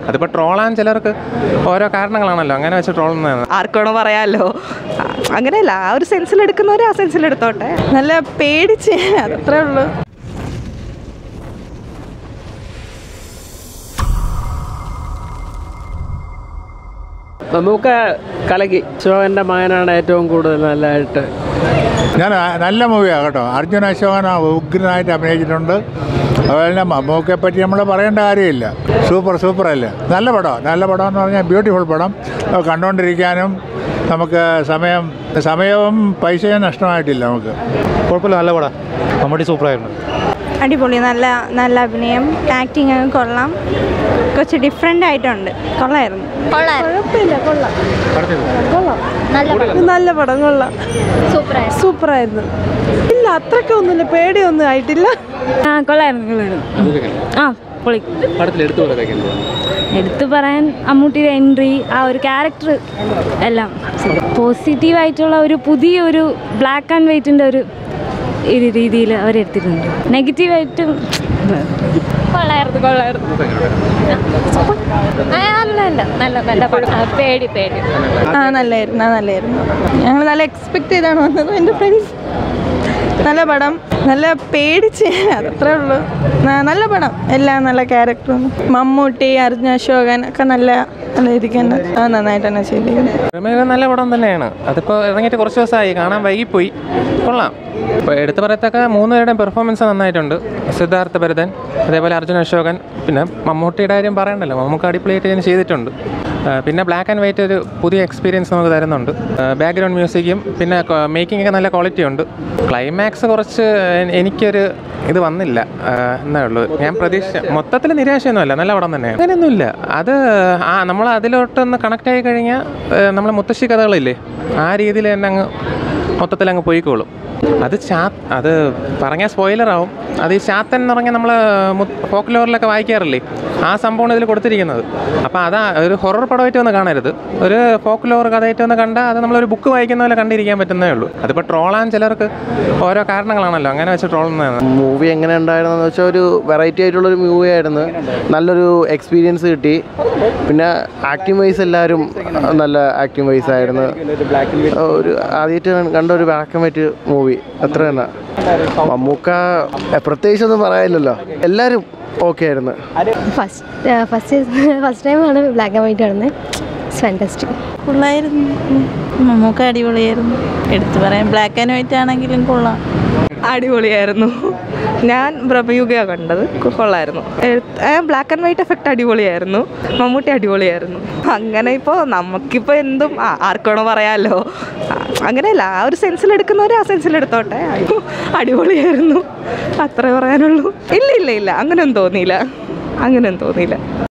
അതിപ്പോൾ ട്രോളാൻ ചിലർക്ക് ഓരോ കാരണങ്ങളാണല്ലോ അങ്ങനെ വെച്ച് ട്രോളുന്നതാണ് ആർക്കാണോ പറയാമല്ലോ അങ്ങനെയല്ല ആ ഒരു സെൻസിൽ എടുക്കുന്നവർ ആ സെൻസിൽ എടുത്തോട്ടെ നല്ല പേടിച്ച് അതത്രേ ഉള്ളൂ നമുക്ക് കലക്കി ശോകൻ്റെ മകനാണ് ഏറ്റവും കൂടുതൽ നല്ലതായിട്ട് ഞാൻ നല്ല മൂവിയാണ് കേട്ടോ അർജുൻ അശോകൻ ഉഗ്രനായിട്ട് അഭിനയിച്ചിട്ടുണ്ട് അതുപോലെ തന്നെ മമ്മൂക്കയെ പറ്റി നമ്മൾ പറയേണ്ട കാര്യമില്ല സൂപ്പർ സൂപ്പർ അല്ലേ നല്ല പടം നല്ല പടം എന്ന് പറഞ്ഞാൽ ബ്യൂട്ടിഫുൾ പടം അത് കണ്ടുകൊണ്ടിരിക്കാനും നമുക്ക് സമയം സമയവും പൈസയും നഷ്ടമായിട്ടില്ല നമുക്ക് കുഴപ്പമില്ല നല്ല പടം മമ്മൂട്ടി സൂപ്പറായിരുന്നു അടിപൊളി നല്ല നല്ല അഭിനയം ആക്ടിങ് ഒക്കെ കൊള്ളാം കുറച്ച് ഡിഫറെൻ്റ് ആയിട്ടുണ്ട് കൊള്ളായിരുന്നു കുഴപ്പമില്ല കൊള്ളാം നല്ല പടം നല്ല പടം കൊള്ളാം സൂപ്പറായിരുന്നു സൂപ്പറായിരുന്നു ഇല്ല അത്രയ്ക്കൊന്നുമില്ല പേടിയൊന്നും ആയിട്ടില്ല ആ കൊള്ളായിരുന്നു കൊള്ളായിരുന്നു ആ പൊളി പടത്തിൽ എടുത്തു കൊടുത്തേക്കുന്നത് എടുത്തു പറയാൻ അമ്മൂട്ടിയുടെ എൻട്രി ആ ഒരു ക്യാരക്ടർ എല്ലാം പോസിറ്റീവായിട്ടുള്ള ഒരു പുതിയ ഒരു ബ്ലാക്ക് ആൻഡ് വൈറ്റിൻ്റെ ഒരു ഒരു രീതിയിൽ അവരെടുത്തിട്ടുണ്ട് നെഗറ്റീവായിട്ടും കൊള്ളായിരുന്നു കൊള്ളായിരുന്നു നല്ല നല്ല നല്ല പടം ആ, പേടി പേടി ആ നല്ലായിരുന്നു ആ നല്ലായിരുന്നു ഞങ്ങൾ നല്ല എക്സ്പെക്ട് ചെയ്താണ് വന്നത് എൻ്റെ ഫ്രണ്ട്സ് നല്ല പടം നല്ല പേടിച്ച് അതത്രേ ഉള്ളൂ ന- നല്ല പടം എല്ലാം നല്ല ക്യാരക്ടറും മമ്മൂട്ടി അർജുന അശോകൻ ഒക്കെ നല്ല നല്ല രീതിക്ക് തന്നെ ആ, നന്നായിട്ട് തന്നെ ചെയ്തിരിക്കുന്നു പ്രമേയം നല്ല പടം തന്നെയാണ് അതിപ്പോൾ ഇറങ്ങിയിട്ട് കുറച്ച് ദിവസമായി കാണാൻ വൈകിപ്പോയി കൊള്ളാം ഇപ്പോൾ എടുത്തു പറയത്തക്ക മൂന്നുപേരുടെയും പെർഫോമൻസ് നന്നായിട്ടുണ്ട് സിദ്ധാർത്ഥ ഭരതൻ അതേപോലെ അർജുൻ അശോകൻ പിന്നെ മമ്മൂട്ടിയുടെ കാര്യം പറയണ്ടല്ലോ മമ്മൂക്ക് അടിപൊളിയായിട്ട് ഇതിന് ചെയ്തിട്ടുണ്ട് ആ, പിന്നെ ബ്ലാക്ക് ആൻഡ് വൈറ്റ് ഒരു പുതിയ എക്സ്പീരിയൻസ് നമുക്ക് തരുന്നുണ്ട് ബാക്ക്ഗ്രൗണ്ട് മ്യൂസിക്കും പിന്നെ മേക്കിംഗ് ഒക്കെ നല്ല ക്വാളിറ്റി ഉണ്ട് ക്ലൈമാക്സ് കുറച്ച് എ- എനിക്കൊരു ഇത് വന്നില്ല ആ, എന്നേ ഉള്ളൂ ഞാൻ പ്രതീക്ഷ മൊത്തത്തിൽ നിരാശയൊന്നുമല്ല നല്ല പടം തന്നെയാണ് അങ്ങനെയൊന്നുമില്ല അത് ആ നമ്മൾ അതിലോട്ടൊന്ന് കണക്ട് ആയി കഴിഞ്ഞാൽ നമ്മൾ മുത്തശ്ശി കഥകളില്ലേ ആ രീതിയിൽ തന്നെ അങ്ങ് മൊത്തത്തിൽ അങ്ങ് പോയിക്കോളും അത് ചാ അത് പറഞ്ഞാൽ സ്പോയിലറാവും അത് ഈ ചാത്തൻ എന്ന് പറഞ്ഞാൽ നമ്മൾ ഫോക്ലോറിലൊക്കെ വായിക്കാറില്ലേ ആ സംഭവമാണ് ഇതിൽ കൊടുത്തിരിക്കുന്നത് അപ്പോൾ അതാ ഒരു ഹൊറർ പടമായിട്ട് വന്ന് കാണരുത് ഒരു ഫോക്ലോർ കഥയായിട്ട് വന്ന് കണ്ടാൽ അത് നമ്മളൊരു ബുക്ക് വായിക്കുന്ന പോലെ കണ്ടിരിക്കാൻ പറ്റുന്നേ ഉള്ളൂ അതിപ്പോൾ ട്രോളാൻ ചിലർക്ക് ഓരോ കാരണങ്ങളാണല്ലോ അങ്ങനെ വെച്ച് ട്രോളുന്നതാണ് മൂവി എങ്ങനെ ഉണ്ടായിരുന്നെന്ന് വെച്ചാൽ ഒരു വെറൈറ്റി ആയിട്ടുള്ളൊരു മൂവി ആയിരുന്നു നല്ലൊരു എക്സ്പീരിയൻസ് കിട്ടി പിന്നെ ആക്ടിങ് വൈസ് എല്ലാവരും നല്ല ആക്ടിങ് വൈസ് ആയിരുന്നു ഒരു ആദ്യമായിട്ട് കണ്ട ഒരു ബ്ലാക്ക് ആൻഡ് വൈറ്റ് മൂവി അത്ര തന്നെ മമ്മൂക്ക എ, പ്രത്യേകിച്ചൊന്നും പറയാനില്ലല്ലോ എല്ലാവരും ഓക്കെ ആയിരുന്നു ഫസ്റ്റ് ഫസ്റ്റ് ഫസ്റ്റ് ടൈമാണ് ബ്ലാക്ക് ആൻഡ് വൈറ്റ് കാണുന്നത് ഫാൻറ്റാസ്റ്റിക് കൊള്ളായിരുന്നു മമ്മൂക്ക അടിപൊളിയായിരുന്നു എടുത്തു പറയാൻ ബ്ലാക്ക് ആൻഡ് വൈറ്റ് ആണെങ്കിലും കൊള്ളാം അടിപൊളിയായിരുന്നു ഞാൻ ബ്രഹ്മയുഗയാണ് കണ്ടത് കൊ- കൊള്ളായിരുന്നു ബ്ലാക്ക് ആൻഡ് വൈറ്റ് എഫക്റ്റ് അടിപൊളിയായിരുന്നു മമ്മൂട്ടി അടിപൊളിയായിരുന്നു അങ്ങനെ ഇപ്പോൾ നമുക്കിപ്പോൾ എന്തും ആ, ആർക്കാണോ പറയാമല്ലോ ആ, അങ്ങനെയല്ല ആ ഒരു സെൻസിൽ എടുക്കുന്നവർ ആ സെൻസിൽ എടുത്തോട്ടെ അടിപൊളിയായിരുന്നു അത്രേ പറയാനുള്ളൂ ഇല്ല ഇല്ല ഇല്ല അങ്ങനെയൊന്നും തോന്നിയില്ല അങ്ങനെയൊന്നും തോന്നിയില്ല